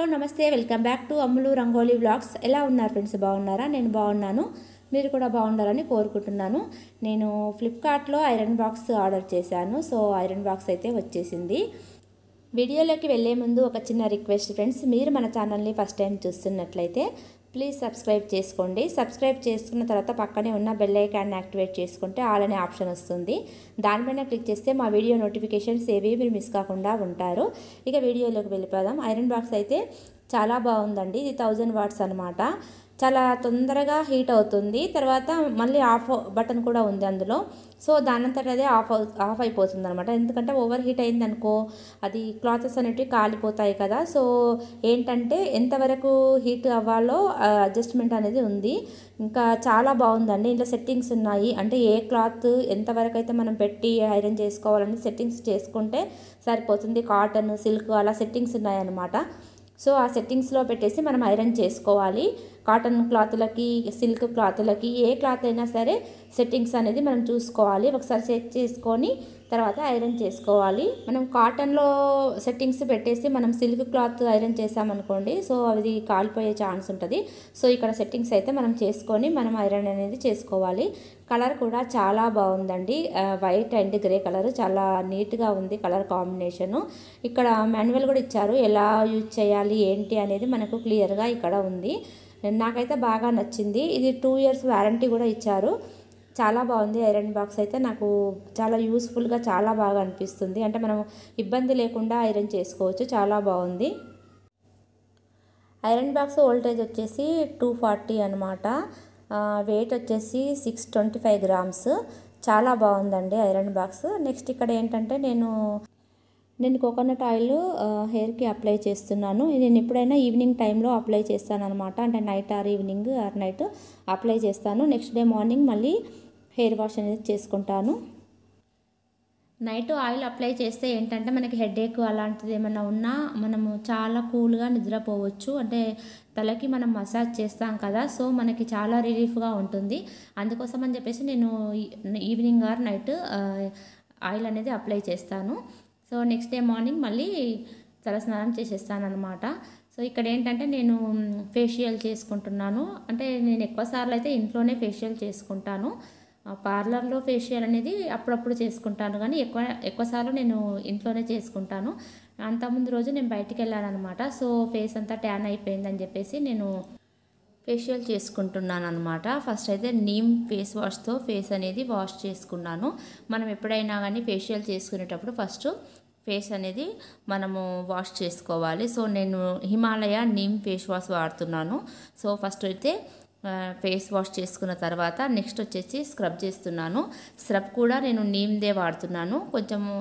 Hello నమస్తే welcome back to Ammulu rangoli vlogs ఎలా ఉన్నారు ఫ్రెండ్స్ బాగున్నారా నేను బాగున్నాను మీరు కూడా బాగుండాలని కోరుకుంటున్నాను నేను ఫ్లిప్కార్ట్లో ఐరన్ బాక్స్ ఆర్డర్ చేశాను సో ఐరన్ బాక్స్ అయితే వచ్చేసింది వీడియోలోకి వెళ్ళే ముందు ఒక చిన్న రిక్వెస్ట్ ఫ్రెండ్స్ మీరు మన ఛానల్ని ఫస్ట్ టైం చూస్తున్నట్లయితే ప్లీజ్ సబ్స్క్రైబ్ చేసుకోండి సబ్స్క్రైబ్ చేసుకున్న తర్వాత పక్కనే ఉన్న బెల్ ఐకాన్ని యాక్టివేట్ చేసుకుంటే ఆల్ అనే ఆప్షన్ వస్తుంది దానిపైన క్లిక్ చేస్తే మా వీడియో నోటిఫికేషన్స్ ఏవి మీరు మిస్ కాకుండా ఉంటారు ఇక వీడియోలోకి వెళ్ళిపోదాం ఐరన్ బాక్స్ అయితే చాలా బాగుందండి ఇది థౌజండ్ వాట్స్ అనమాట చాలా తొందరగా హీట్ అవుతుంది తర్వాత మళ్ళీ ఆఫ్ బటన్ కూడా ఉంది అందులో సో దానంతట అదే ఆఫ్ ఆఫ్ అయిపోతుంది అనమాట ఎందుకంటే ఓవర్ హీట్ అయింది అనుకో అది క్లాతెస్ అనేటివి కాలిపోతాయి కదా సో ఏంటంటే ఎంతవరకు హీట్ అవ్వాలో అడ్జస్ట్మెంట్ అనేది ఉంది ఇంకా చాలా బాగుందండి ఇంట్లో సెట్టింగ్స్ ఉన్నాయి అంటే ఏ క్లాత్ ఎంతవరకు అయితే మనం పెట్టి ఐరన్ చేసుకోవాలని సెట్టింగ్స్ చేసుకుంటే సరిపోతుంది కాటన్ సిల్క్ అలా సెట్టింగ్స్ ఉన్నాయన్నమాట సో ఆ సెట్టింగ్స్లో పెట్టేసి మనం ఐరన్ చేసుకోవాలి కాటన్ క్లాత్లకి సిల్క్ క్లాత్లకి ఏ క్లాత్ అయినా సరే సెట్టింగ్స్ అనేది మనం చూసుకోవాలి ఒకసారి సెట్ చేసుకొని తర్వాత ఐరన్ చేసుకోవాలి మనం కాటన్లో సెట్టింగ్స్ పెట్టేసి మనం సిల్క్ క్లాత్ ఐరన్ చేసామనుకోండి సో అది కాలిపోయే ఛాన్స్ ఉంటుంది సో ఇక్కడ సెట్టింగ్స్ అయితే మనం చేసుకొని మనం ఐరన్ అనేది చేసుకోవాలి కలర్ కూడా చాలా బాగుందండి వైట్ అండ్ గ్రే కలర్ చాలా నీట్గా ఉంది కలర్ కాంబినేషను ఇక్కడ మాన్యువల్ కూడా ఇచ్చారు ఎలా యూజ్ చేయాలి ఏంటి అనేది మనకు క్లియర్గా ఇక్కడ ఉంది నాకైతే బాగా నచ్చింది ఇది టూ ఇయర్స్ వారంటీ కూడా ఇచ్చారు చాలా బాగుంది ఐరన్ బాక్స్ అయితే నాకు చాలా యూస్ఫుల్గా చాలా బాగా అనిపిస్తుంది అంటే మనం ఇబ్బంది లేకుండా ఐరన్ చేసుకోవచ్చు చాలా బాగుంది ఐరన్ బాక్స్ వోల్టేజ్ వచ్చేసి టూ ఫార్టీ అనమాట వెయిట్ వచ్చేసి సిక్స్ ట్వంటీ ఫైవ్ గ్రామ్స్ చాలా బాగుందండి ఐరన్ బాక్స్ నెక్స్ట్ ఇక్కడ ఏంటంటే నేను నేను కోకోనట్ ఆయిల్ హెయిర్కి అప్లై చేస్తున్నాను నేను ఎప్పుడైనా ఈవినింగ్ టైంలో అప్లై చేస్తాను అనమాట అంటే night or evening or night apply చేస్తాను నెక్స్ట్ డే మార్నింగ్ మళ్ళీ హెయిర్ వాష్ అనేది చేసుకుంటాను నైట్ ఆయిల్ అప్లై చేస్తే ఏంటంటే మనకి హెడేక్ అలాంటిది ఏమైనా ఉన్నా మనము చాలా కూల్గా నిద్రపోవచ్చు అంటే తలకి మనం మసాజ్ చేస్తాం కదా సో మనకి చాలా రిలీఫ్గా ఉంటుంది అందుకోసం అని చెప్పేసి నేను ఈవినింగ్ ఆర్ నైట్ ఆయిల్ అనేది అప్లై చేస్తాను సో నెక్స్ట్ డే మార్నింగ్ మళ్ళీ తలస్నానం చేసేస్తాను అనమాట సో ఇక్కడ ఏంటంటే నేను ఫేషియల్ చేసుకుంటున్నాను అంటే నేను ఎక్కువసార్లు అయితే ఇంట్లోనే ఫేషియల్ చేసుకుంటాను పార్లర్లో ఫేషియల్ అనేది అప్పుడప్పుడు చేసుకుంటాను కానీ ఎక్కువ ఎక్కువసార్లు నేను ఇంట్లోనే చేసుకుంటాను అంతకుముందు రోజు నేను బయటికి వెళ్ళాను అనమాట సో ఫేస్ అంతా ట్యాన్ అయిపోయిందని చెప్పేసి నేను ఫేషియల్ చేసుకుంటున్నాను అనమాట ఫస్ట్ అయితే నీమ్ ఫేస్ వాష్తో ఫేస్ అనేది వాష్ చేసుకున్నాను మనం ఎప్పుడైనా కానీ ఫేషియల్ చేసుకునేటప్పుడు ఫస్ట్ ఫేస్ అనేది మనము వాష్ చేసుకోవాలి సో నేను హిమాలయ నీమ్ ఫేస్ వాష్ వాడుతున్నాను సో ఫస్ట్ అయితే ఫేస్ వాష్ చేసుకున్న తర్వాత నెక్స్ట్ వచ్చేసి స్క్రబ్ చేస్తున్నాను స్క్రబ్ కూడా నేను నీమ్దే వాడుతున్నాను కొంచెము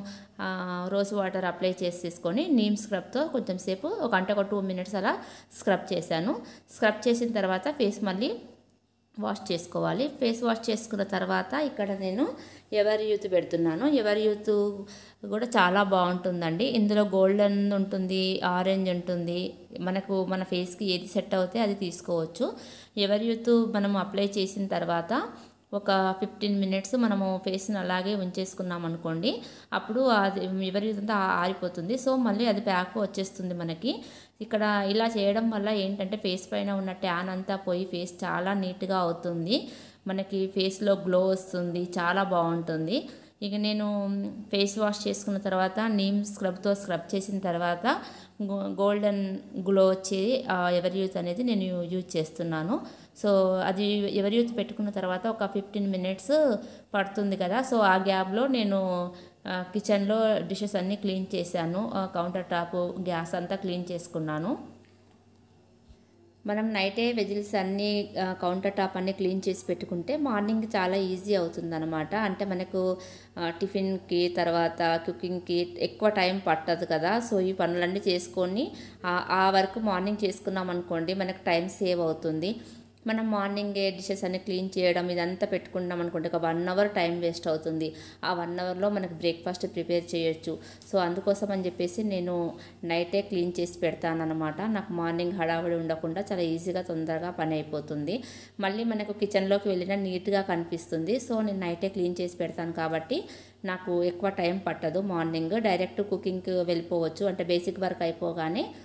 రోజ్ వాటర్ అప్లై చేసేసుకొని నీమ్ స్క్రబ్తో కొంచెం సేపు ఒక అంటే ఒక టూ మినిట్స్ అలా స్క్రబ్ చేశాను స్క్రబ్ చేసిన తర్వాత ఫేస్ మళ్ళీ వాష్ చేసుకోవాలి ఫేస్ వాష్ చేసుకున్న తర్వాత ఇక్కడ నేను ఎవరి యూత్ పెడుతున్నాను ఎవరి యూత్ కూడా చాలా బాగుంటుందండి ఇందులో గోల్డెన్ ఉంటుంది ఆరెంజ్ ఉంటుంది మనకు మన ఫేస్కి ఏది సెట్ అవుతే అది తీసుకోవచ్చు ఎవరి యూత్ మనం అప్లై చేసిన తర్వాత ఒక ఫిఫ్టీన్ మినిట్స్ మనము ఫేస్ని అలాగే ఉంచేసుకున్నాం అనుకోండి అప్పుడు అది ఎవరి అంతా ఆరిపోతుంది సో మళ్ళీ అది బ్యాక్ వచ్చేస్తుంది మనకి ఇక్కడ ఇలా చేయడం వల్ల ఏంటంటే ఫేస్ పైన ఉన్న ట్యాన్ అంతా పోయి ఫేస్ చాలా నీట్గా అవుతుంది మనకి ఫేస్లో గ్లో వస్తుంది చాలా బాగుంటుంది ఇక నేను ఫేస్ వాష్ చేసుకున్న తర్వాత నీమ్ స్క్రబ్తో స్క్రబ్ చేసిన తర్వాత గోల్డెన్ గ్లో వచ్చే ఎవరి యూత్ అనేది నేను యూజ్ చేస్తున్నాను సో అది ఎవరి యూత్ పెట్టుకున్న తర్వాత ఒక ఫిఫ్టీన్ మినిట్స్ పడుతుంది కదా సో ఆ గ్యాప్లో నేను కిచెన్లో డిషెస్ అన్నీ క్లీన్ చేశాను కౌంటర్ టాప్ గ్యాస్ అంతా క్లీన్ చేసుకున్నాను మనం నైటే వెజిల్స్ అన్నీ కౌంటర్ టాప్ అన్నీ క్లీన్ చేసి పెట్టుకుంటే మార్నింగ్ చాలా ఈజీ అవుతుందన్నమాట అంటే మనకు టిఫిన్కి తర్వాత కుకింగ్కి ఎక్కువ టైం పట్టదు కదా సో ఈ పనులన్నీ చేసుకొని ఆ వరకు మార్నింగ్ చేసుకున్నాం అనుకోండి మనకు టైం సేవ్ అవుతుంది మనం మార్నింగే డిషెస్ అన్ని క్లీన్ చేయడం ఇదంతా పెట్టుకున్నాం అనుకుంటే ఒక వన్ అవర్ టైం వేస్ట్ అవుతుంది ఆ వన్ అవర్లో మనకు బ్రేక్ఫాస్ట్ ప్రిపేర్ చేయొచ్చు సో అందుకోసం అని చెప్పేసి నేను నైటే క్లీన్ చేసి పెడతాను అనమాట నాకు మార్నింగ్ హడావిడి ఉండకుండా చాలా ఈజీగా తొందరగా పని అయిపోతుంది మళ్ళీ మనకు కిచెన్లోకి వెళ్ళినా నీట్గా కనిపిస్తుంది సో నేను నైటే క్లీన్ చేసి పెడతాను కాబట్టి నాకు ఎక్కువ టైం పట్టదు మార్నింగ్ డైరెక్ట్ కుకింగ్కి వెళ్ళిపోవచ్చు అంటే బేసిక్ వర్క్ అయిపోగానే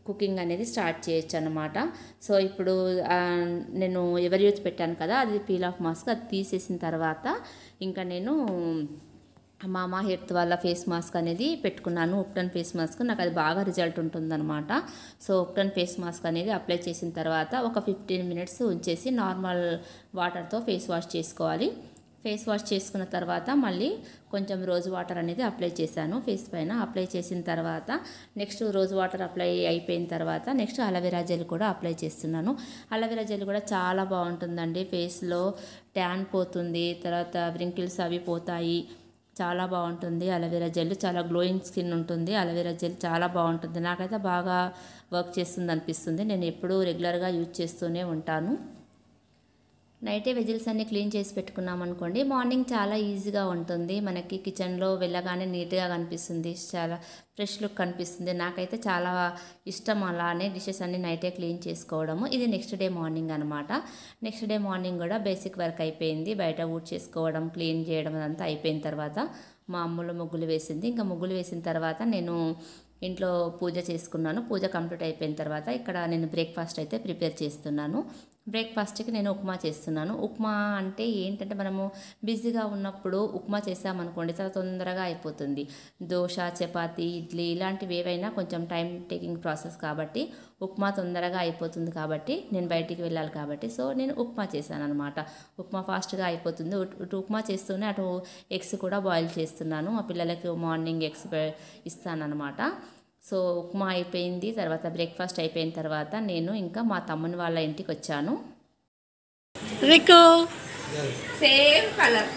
కుకింగ్ అనేది స్టార్ట్ చేయొచ్చు అనమాట సో ఇప్పుడు ఆ, నేను ఎవరి యూత్ పెట్టాను కదా అది పీల్ ఆఫ్ మాస్క్ అది తీసేసిన తర్వాత ఇంకా నేను మామా హెర్త్ వాళ్ళ ఫేస్ మాస్క్ అనేది పెట్టుకున్నాను ఉప్టన్ ఫేస్ మాస్క్ నాకు అది బాగా రిజల్ట్ ఉంటుందన్నమాట సో ఉప్టన్ ఫేస్ మాస్క్ అనేది అప్లై చేసిన తర్వాత ఒక ఫిఫ్టీన్ మినిట్స్ ఉంచేసి నార్మల్ వాటర్తో ఫేస్ వాష్ చేసుకోవాలి ఫేస్ వాష్ చేసుకున్న తర్వాత మళ్ళీ కొంచెం రోజ్ వాటర్ అనేది అప్లై చేశాను ఫేస్ పైన అప్లై చేసిన తర్వాత నెక్స్ట్ రోజ్ వాటర్ అప్లై అయిపోయిన తర్వాత నెక్స్ట్ అలవెరా జెల్ కూడా అప్లై చేస్తున్నాను అలవెరా జెల్ కూడా చాలా బాగుంటుందండి ఫేస్లో ట్యాన్ పోతుంది తర్వాత వ్రింకిల్స్ అవి పోతాయి చాలా బాగుంటుంది అలవెరా జెల్ చాలా గ్లోయింగ్ స్కిన్ ఉంటుంది అలవెరా జెల్ చాలా బాగుంటుంది నాకైతే బాగా వర్క్ చేస్తుంది అనిపిస్తుంది నేను ఎప్పుడూ రెగ్యులర్గా యూజ్ చేస్తూనే ఉంటాను నైటే వెజిల్స్ అన్ని క్లీన్ చేసి పెట్టుకున్నాం అనుకోండి మార్నింగ్ చాలా ఈజీగా ఉంటుంది మనకి కిచెన్లో వెళ్ళగానే నీట్గా కనిపిస్తుంది చాలా ఫ్రెష్ లుక్ కనిపిస్తుంది నాకైతే చాలా ఇష్టం అలానే డిషెస్ అన్ని నైటే క్లీన్ చేసుకోవడము ఇది నెక్స్ట్ డే మార్నింగ్ అనమాట నెక్స్ట్ డే మార్నింగ్ కూడా బేసిక్ వర్క్ అయిపోయింది బయట ఊడ్ చేసుకోవడం క్లీన్ చేయడం అదంతా అయిపోయిన తర్వాత మా అమ్మలు ముగ్గులు వేసింది ఇంకా ముగ్గులు వేసిన తర్వాత నేను ఇంట్లో పూజ చేసుకున్నాను పూజ కంప్లీట్ అయిపోయిన తర్వాత ఇక్కడ నేను బ్రేక్ఫాస్ట్ అయితే ప్రిపేర్ చేస్తున్నాను బ్రేక్ఫాస్ట్కి నేను ఉప్మా చేస్తున్నాను ఉప్మా అంటే ఏంటంటే మనము బిజీగా ఉన్నప్పుడు ఉప్మా చేసామనుకోండి చాలా తొందరగా అయిపోతుంది దోశ చపాతి ఇడ్లీ ఇలాంటివి ఏవైనా కొంచెం టైం టేకింగ్ ప్రాసెస్ కాబట్టి ఉప్మా తొందరగా అయిపోతుంది కాబట్టి నేను బయటికి వెళ్ళాలి కాబట్టి సో నేను ఉప్మా చేశాను అనమాట ఉప్మా ఫాస్ట్గా అయిపోతుంది ఇటు- ఇటు ఉప్మా చేస్తూనే అటు ఎగ్స్ కూడా బాయిల్ చేస్తున్నాను మా పిల్లలకి మార్నింగ్ ఎగ్స్ ఇస్తానన్నమాట సో ఉప్మా అయిపోయింది తర్వాత బ్రేక్ఫాస్ట్ అయిపోయిన తర్వాత నేను ఇంకా మా తమ్ముని వాళ్ళ ఇంటికి వచ్చాను రికో సేమ్ కలర్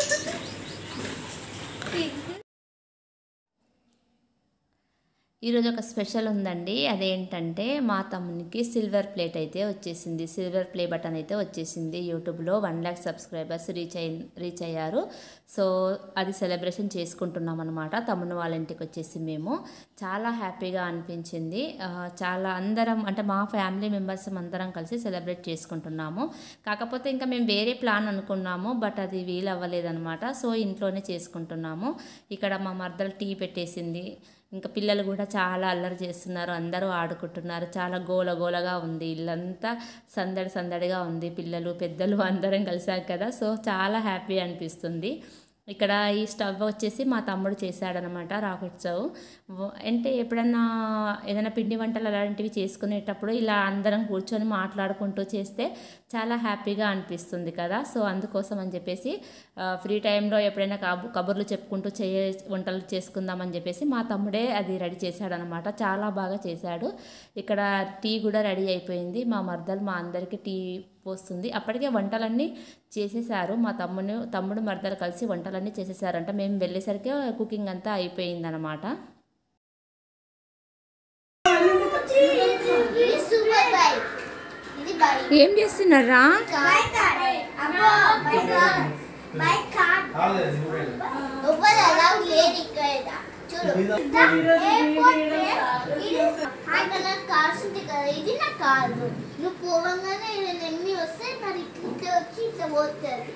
ఈరోజు ఒక స్పెషల్ ఉందండి అదేంటంటే మా తమ్మునికి సిల్వర్ ప్లేట్ అయితే వచ్చేసింది సిల్వర్ ప్లే బటన్ అయితే వచ్చేసింది యూట్యూబ్లో వన్ ల్యాక్ సబ్స్క్రైబర్స్ రీచ్ అయి రీచ్ అయ్యారు సో అది సెలబ్రేషన్ చేసుకుంటున్నాం అనమాట తమ్ముని వాళ్ళ ఇంటికి వచ్చేసి మేము చాలా హ్యాపీగా అనిపించింది ఆ, చాలా అందరం అంటే మా ఫ్యామిలీ మెంబర్స్ అందరం కలిసి సెలబ్రేట్ చేసుకుంటున్నాము కాకపోతే ఇంకా మేము వేరే ప్లాన్ అనుకున్నాము బట్ అది వీలు అవ్వలేదన్నమాట సో ఇంట్లోనే చేసుకుంటున్నాము ఇక్కడ మా మర్దలు టీ పెట్టేసింది ఇంకా పిల్లలు కూడా చాలా అల్లరి చేస్తున్నారు అందరూ ఆడుకుంటున్నారు చాలా గోల గోలగా ఉంది ఇల్లంతా సందడి సందడిగా ఉంది పిల్లలు పెద్దలు అందరం కలిసాక కదా సో చాలా హ్యాపీ అనిపిస్తుంది ఇక్కడ ఈ స్టవ్ వచ్చేసి మా తమ్ముడు చేశాడనమాట రాకెట్ స్టవ్ వ- అంటే ఎప్పుడన్నా ఏదైనా పిండి వంటలు అలాంటివి చేసుకునేటప్పుడు ఇలా అందరం కూర్చొని మాట్లాడుకుంటూ చేస్తే చాలా హ్యాపీగా అనిపిస్తుంది కదా సో అందుకోసం అని చెప్పేసి ఆ, ఫ్రీ టైంలో ఎప్పుడైనా కబు కబుర్లు చెప్పుకుంటూ చే వంటలు చేసుకుందామని చెప్పేసి మా తమ్ముడే అది రెడీ చేశాడనమాట చాలా బాగా చేశాడు ఇక్కడ టీ కూడా రెడీ అయిపోయింది మా మర్దలు మా అందరికీ టీ పోస్తుంది అప్పటికే వంటలన్నీ చేసేసారు మా తమ్ముని తమ్ముడు మర్దలు కలిసి వంటలన్నీ చేసేసారంట మేము వెళ్ళేసరికి కుకింగ్ అంతా అయిపోయిందనమాట ఇది సూపర్ బైక్ ఇది బైక్ ఏం చేస్తున్నారా బైక్ అమ్మో బైక్ బైక్ కార్ లోపల అలా లేదు ఇక్కడ చూడు ఎయిర్పోర్ట్ ఇది అక్కడ కార్స్ ఉంటాయి కదా ఇది నా కారు నువ్వు పోవంగానే ఇది ఎన్ని వస్తే మరి ఇట్లా వచ్చి ఇట్లా పోతుంది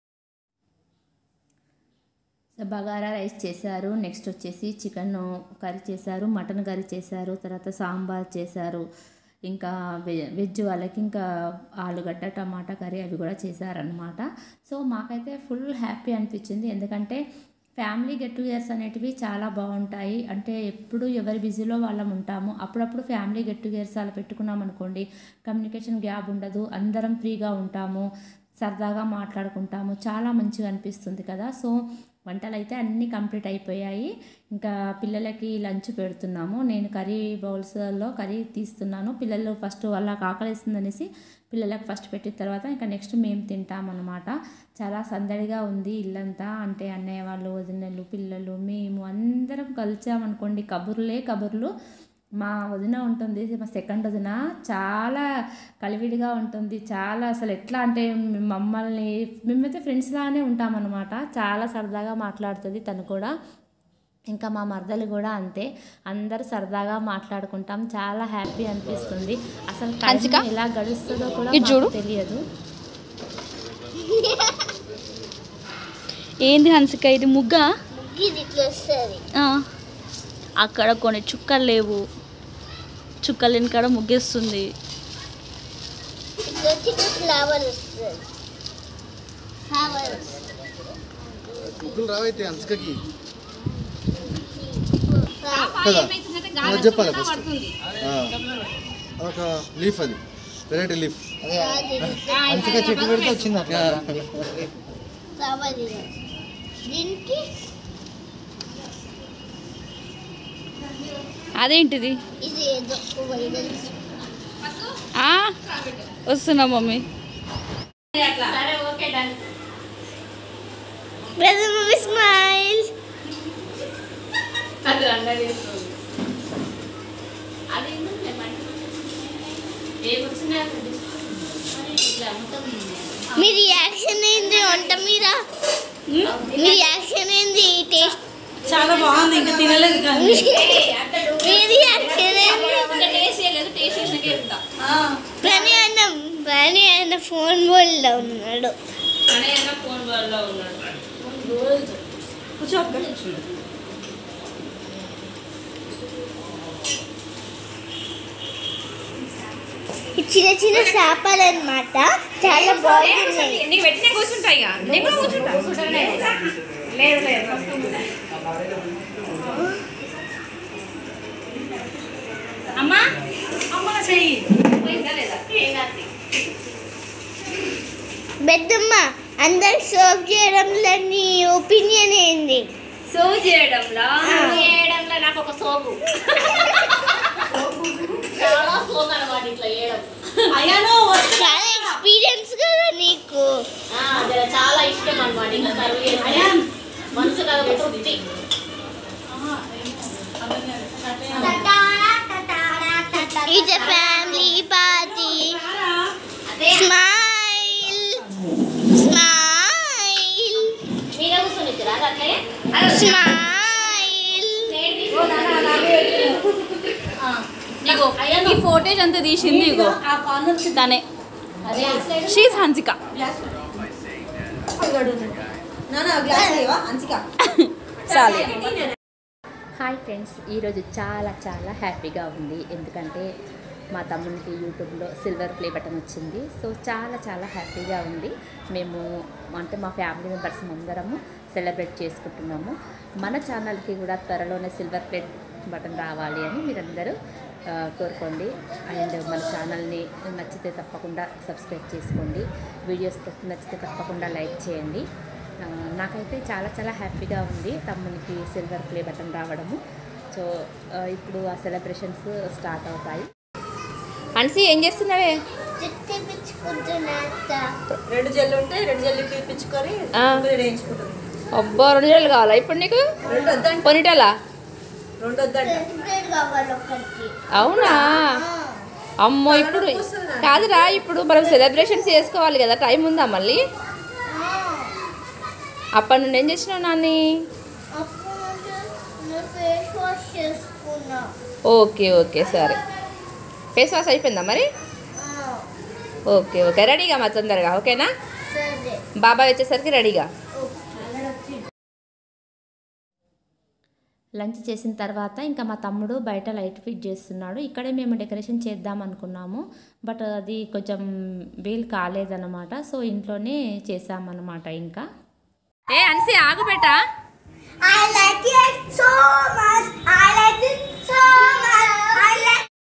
బగారా రైస్ చేశారు నెక్స్ట్ వచ్చేసి చికెన్ కర్రీ చేశారు మటన్ కర్రీ చేశారు తర్వాత సాంబార్ చేశారు ఇంకా వె- వెజ్ వాళ్ళకి ఇంకా ఆలుగడ్డ టమాటా కర్రీ అవి కూడా చేశారనమాట సో మాకైతే ఫుల్ హ్యాపీ అనిపించింది ఎందుకంటే ఫ్యామిలీ గెట్ టుగెదర్స్ అనేటివి చాలా బాగుంటాయి అంటే ఎప్పుడు ఎవరి బిజీలో వాళ్ళం ఉంటాము అప్పుడప్పుడు ఫ్యామిలీ గెట్ టుగెదర్స్ అలా పెట్టుకున్నాం అనుకోండి కమ్యూనికేషన్ గ్యాప్ ఉండదు అందరం ఫ్రీగా ఉంటాము సరదాగా మాట్లాడుకుంటాము చాలా మంచిగా అనిపిస్తుంది కదా సో వంటలు అయితే అన్నీ కంప్లీట్ అయిపోయాయి ఇంకా పిల్లలకి లంచ్ పెడుతున్నాము నేను కర్రీ బౌల్స్లో కర్రీ తీస్తున్నాను పిల్లలు ఫస్ట్ వాళ్ళకి ఆకలిస్తుంది అనేసి పిల్లలకు ఫస్ట్ పెట్టిన తర్వాత ఇంకా నెక్స్ట్ మేము తింటామన్నమాట చాలా సందడిగా ఉంది ఇల్లంతా అంటే అన్నయ్య వాళ్ళు వదినలు పిల్లలు మేము అందరం కలిసామనుకోండి కబుర్లే కబుర్లు మా వదిన ఉంటుంది మా సెకండ్ వదిన చాలా కలివిడిగా ఉంటుంది చాలా అసలు ఎట్లా అంటే మమ్మల్ని మేమైతే ఫ్రెండ్స్ లాగానే ఉంటామన్నమాట చాలా సరదాగా మాట్లాడుతుంది తను కూడా ఇంకా మా మరదలు కూడా అంతే అందరు సరదాగా మాట్లాడుకుంటాం చాలా హ్యాపీ అనిపిస్తుంది అసలు హన్సిక? టైం ఎలా గడుస్తుందో కూడా ఇటు చూడు. మాకు తెలియదు ఏంది హన్సిక ఇది ముగ్గ ఇది ఇట్లా వస్తుంది అక్కడ కొన్ని చుక్కలు లేవు చుక్కలు లేని కాడ ముగ్గేస్తుంది ఇది వచ్చి ఫ్లవర్ వస్తుంది ఫ్లవర్ ముగ్గులు రావైతే అంచకకి కదా అది చెప్పాలి ఫస్ట్ ఒక లీఫ్ అది వెరైటీ లీఫ్ అంతగా చెట్టు పెడితే వచ్చింది అట్లా ఫ్లవర్ దీనికి అదేంటిది ఇది ఏదో వైరల్ ఆ? వస్తున్నా మమ్మీ Brother Movie Smile. మీ రియాక్షన్ ఏంది వంట మీద మీ రియాక్షన్ ఏంది టేస్ట్ చాలా బాగుంది ఇంకా తినలేదు కానీ మీ రియాక్షన్ ఏంది ప్రణి అన్న ప్రణి అన్న ఫోన్ బోల్లో ఉన్నాడు ఈ చిన్న చిన్న చేపలు అన్నమాట చాలా బాగున్నాయి నీకు పెట్టిన కూర్చుంటాయి ఇక నేను కూడా కూర్చుంటా లేదు లేదు అమ్మా అమ్మ చెయ్యి పోయిందా లేదా పెద్దమ్మ అందరు సర్వ్ చేయడంలో నీ ఒపీనియన్ ఏంది సోగు చేయడంలో సోగు చేయడంలో నాకు ఒక సోగు చాలా సోగు అనమాట ఇట్లా చేయడం చాలా ఎక్స్పీరియన్స్ కదా నీకు ఆ, జర చాలా ఇష్టం అనమాట ఇట్లా సర్వ్ చేయడం మనసు కదా తృప్తి It's a family party. Smile. Smile. మీరే కూర్చొని ఇద్దరా అట్లే Smile. ఇగో ఈ ఫోటేజ్ అంతా తీసింది ఇగో తనే షీజ్ హన్సిక చాలు హాయ్ ఫ్రెండ్స్ ఈరోజు చాలా చాలా హ్యాపీగా ఉంది ఎందుకంటే మా తమ్మునికి యూట్యూబ్లో సిల్వర్ ప్లే బటన్ వచ్చింది సో చాలా చాలా హ్యాపీగా ఉంది మేము అంటే మా ఫ్యామిలీ మెంబర్స్ అందరము సెలబ్రేట్ చేసుకుంటున్నాము మన ఛానల్కి కూడా త్వరలోనే సిల్వర్ ప్లే బటన్ రావాలి అని మీరందరూ ఆ, కోరుకోండి అండ్ మన ఛానల్ని నచ్చితే తప్పకుండా సబ్స్క్రైబ్ చేసుకోండి వీడియోస్ నచ్చితే తప్పకుండా లైక్ చేయండి ఆ, నాకైతే చాలా చాలా హ్యాపీగా ఉంది తమ్మునికి సిల్వర్ ప్లే బటన్ రావడము సో ఆ, ఇప్పుడు ఆ సెలబ్రేషన్స్ స్టార్ట్ అవుతాయి అన్సి ఏం చేస్తున్నావే జుట్టు పిచ్చుకుంటున్నా రెండు జల్లు ఉంటే రెండు జల్లు పిలిపించుకొని ఆ. ముగ్గురు వేయించుకుంటుంది అబ్బా రెండు జడలు కావాలా ఇప్పుడు నీకు రెండు వద్దంట పొనిటలా రెండు వద్దంట బ్రెడ్ కావాలి ఒక్కరికి అవునా అమ్మో ఇప్పుడు కాదురా ఇప్పుడు మనం సెలబ్రేషన్స్ చేసుకోవాలి కదా టైం ఉందా మళ్ళీ అప్పటి నుండి ఏం చేసినావు నాని అప్పుడు నేను ఫేస్ వాష్ చేసుకున్నా ఓకే ఓకే సరే ఫేస్ వాష్ అయిపోయిందా మరి ఓకే ఓకే రెడీగా మా తొందరగా ఓకేనా సరే బాబాయ్ వచ్చేసరికి రెడీగా లంచ్ చేసిన తర్వాత ఇంకా మా తమ్ముడు బయట లైట్ ఫిట్ చేస్తున్నాడు ఇక్కడే మేము డెకరేషన్ చేద్దాం అనుకున్నాము బట్ అది కొంచెం వీలు కాలేదన్నమాట సో ఇంట్లోనే చేసామన్నమాట ఇంకా ఏ అన్సి ఆగు బేటా I like it so much. I like it so much. I like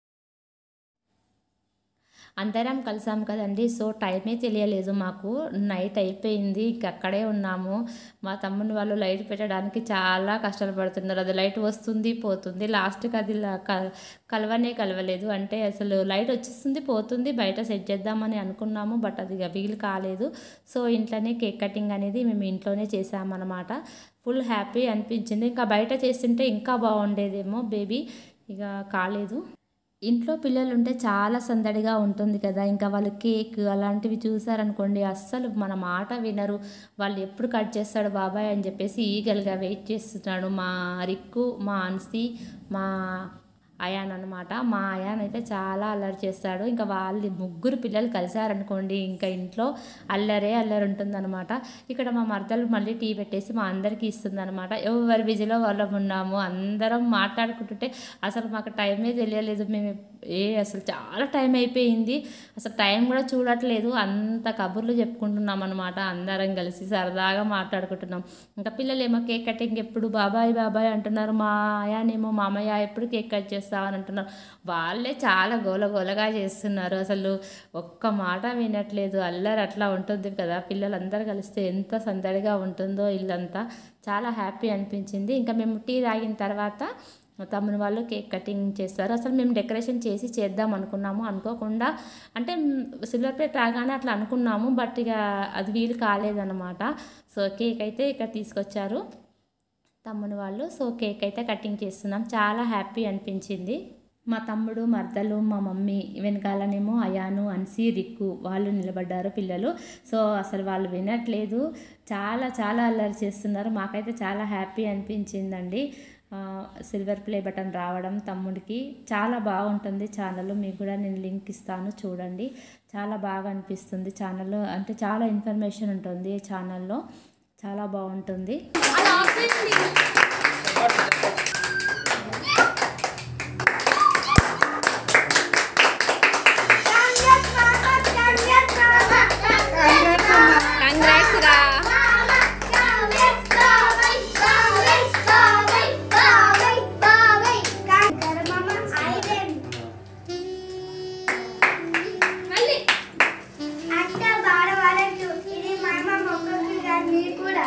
అందరం కలిసాం కదండి సో టైమే తెలియలేదు మాకు నైట్ అయిపోయింది ఇంక అక్కడే ఉన్నాము మా తమ్ముని వాళ్ళు లైట్ పెట్టడానికి చాలా కష్టాలు పడుతున్నారు అది లైట్ వస్తుంది పోతుంది లాస్ట్కి అది ల- క- కలవనే కలవలేదు అంటే అసలు లైట్ వచ్చేస్తుంది పోతుంది బయట సెట్ చేద్దామని అనుకున్నాము బట్ అది ఇక వీలు కాలేదు సో ఇంట్లోనే కేక్ కటింగ్ అనేది మేము ఇంట్లోనే చేసామన్నమాట ఫుల్ హ్యాపీ అనిపించింది ఇంకా బయట చేస్తుంటే ఇంకా బాగుండేదేమో బేబీ ఇక కాలేదు ఇంట్లో పిల్లలు ఉంటే చాలా సందడిగా ఉంటుంది కదా ఇంకా వాళ్ళు కేక్ అలాంటివి చూసారనుకోండి అస్సలు మన మాట వినరు వాళ్ళు ఎప్పుడు కట్ చేస్తాడు బాబాయ్ అని చెప్పేసి ఈగల్గా వెయిట్ చేస్తున్నాడు మా రిక్కు మా అన్సి మా అయాన్ అనమాట మా అయాన్ అయితే చాలా అల్లరి చేస్తాడు ఇంకా వాళ్ళు ముగ్గురు పిల్లలు కలిసారనుకోండి ఇంకా ఇంట్లో అల్లరే అల్లరి ఉంటుందన్నమాట ఇక్కడ మా మరదలు మళ్ళీ టీ పెట్టేసి మా అందరికీ ఇస్తుందన్నమాట ఎవరి బిజీలో వాళ్ళం ఉన్నాము అందరం మాట్లాడుకుంటుంటే అసలు మాకు టైమే తెలియలేదు మేము ఏ అసలు చాలా టైం అయిపోయింది అసలు టైం కూడా చూడట్లేదు అంత కబుర్లు చెప్పుకుంటున్నాం అనమాట అందరం కలిసి సరదాగా మాట్లాడుకుంటున్నాం ఇంకా పిల్లలు ఏమో కేక్ కటింగ్ ఎప్పుడు బాబాయ్ బాబాయ్ అంటున్నారు మా ఆయానేమో మామయ్య ఎప్పుడు కేక్ కట్ చేస్తావని అంటున్నారు వాళ్ళే చాలా గోల గోలగా చేస్తున్నారు అసలు ఒక్క మాట వినట్లేదు అల్లరి అట్లా ఉంటుంది కదా పిల్లలందరూ కలిస్తే ఎంత సందడిగా ఉంటుందో ఇల్లంతా చాలా హ్యాపీ అనిపించింది ఇంకా మేము టీ తాగిన తర్వాత మా తమ్ముని వాళ్ళు కేక్ కటింగ్ చేస్తారు అసలు మేము డెకరేషన్ చేసి చేద్దాం అనుకున్నాము అనుకోకుండా అంటే సిల్వర్ ప్లేట్ రాగానే అట్లా అనుకున్నాము బట్ ఇక అది వీలు కాలేదన్నమాట సో కేక్ అయితే ఇక్కడ తీసుకొచ్చారు తమ్ముని వాళ్ళు సో కేక్ అయితే కటింగ్ చేస్తున్నాం చాలా హ్యాపీ అనిపించింది మా తమ్ముడు మర్దలు మా మమ్మీ వెనకాలనేమో అయాను అన్సి రిక్కు వాళ్ళు నిలబడ్డారు పిల్లలు సో అసలు వాళ్ళు వినట్లేదు చాలా చాలా అల్లరి చేస్తున్నారు మాకైతే చాలా హ్యాపీ అనిపించిందండి ఆ, సిల్వర్ ప్లే బటన్ రావడం తమ్ముడికి చాలా బాగుంటుంది ఛానల్ మీకు కూడా నేను లింక్ ఇస్తాను చూడండి చాలా బాగా అనిపిస్తుంది ఛానల్లో అంటే చాలా ఇన్ఫర్మేషన్ ఉంటుంది ఈ ఛానల్లో చాలా బాగుంటుంది కంగ్రాట్స్ రా అంటే బాడ వాళ్ళకు ఇది మా అమ్మ మొక్కకి కానీ మీరు కూడా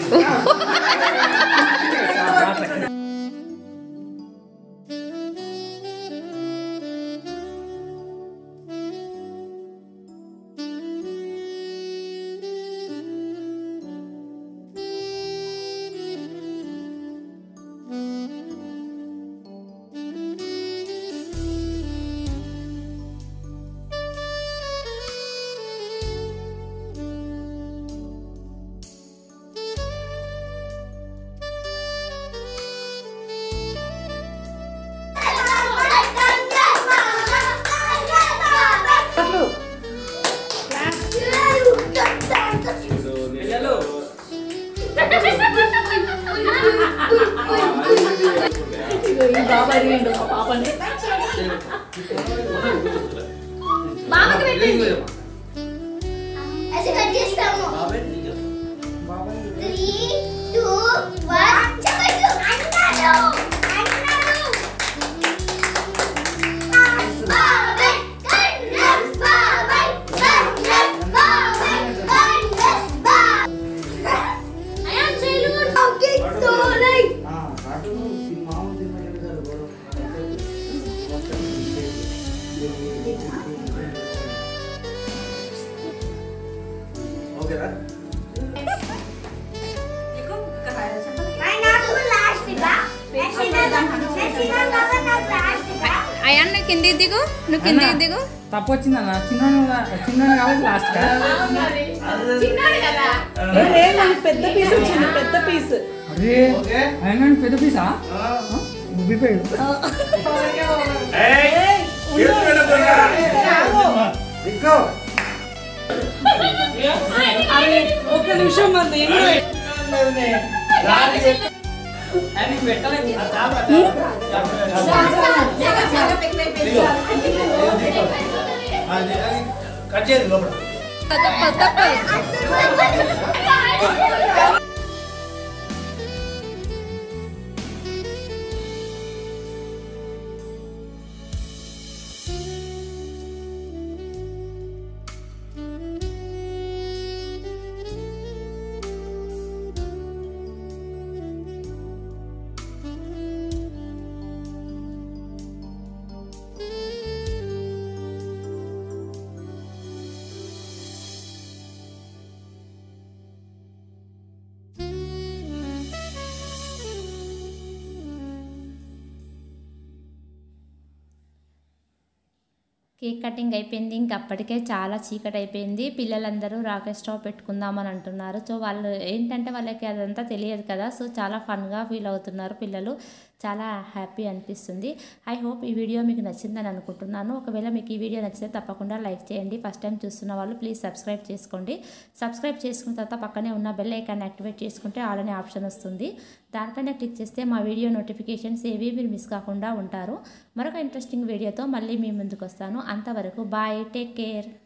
అది కట్ చేస్తాము త్రీ టూ వన్ చెప్పండి అన్నారు అన్నారు బాబాయ్ కన్నస్ బాబాయ్ కన్నస్ బాబాయ్ కన్నస్ బాబాయ్ అయాన్ చెల్లు ఓకే సో లైక్ నాకు లాస్ట్ గా నెక్స్ట్ నాకు లాస్ట్ గా అయ్యా నువ్వు కింది దిగు నువ్వు కింది దిగు తప్పు వచ్చిందన్న చిన్న చిన్న కాబట్టి లాస్ట్ పెద్ద పీస్ వచ్చింది పెద్ద పీస్ అరే ఆయన పెద్ద పీసా ఉబ్బిపోయాడు ఒక నిమిషం మంది కట్ చేయండి లోపల కేక్ కటింగ్ అయిపోయింది ఇంక అప్పటికే చాలా చీకటి అయిపోయింది పిల్లలందరూ రాకెట్ స్టవ్ పెట్టుకుందామని అంటున్నారు సో వాళ్ళు ఏంటంటే వాళ్ళకి అదంతా తెలియదు కదా సో చాలా ఫన్గా ఫీల్ అవుతున్నారు పిల్లలు చాలా హ్యాపీ అనిపిస్తుంది ఐ హోప్ ఈ వీడియో మీకు నచ్చిందని అనుకుంటున్నాను ఒకవేళ మీకు ఈ వీడియో నచ్చితే తప్పకుండా లైక్ చేయండి ఫస్ట్ టైం చూస్తున్న వాళ్ళు ప్లీజ్ సబ్స్క్రైబ్ చేసుకోండి సబ్స్క్రైబ్ చేసుకున్న తర్వాత పక్కనే ఉన్న బెల్ ఐకాన్ యాక్టివేట్ చేసుకుంటే ఆల్ అనే ఆప్షన్ వస్తుంది దానిపైన క్లిక్ చేస్తే మా వీడియో నోటిఫికేషన్స్ ఏవి మీరు మిస్ కాకుండా ఉంటారు మరొక ఇంట్రెస్టింగ్ వీడియోతో మళ్ళీ మీ ముందుకు వస్తాను అంతవరకు బాయ్ టేక్ కేర్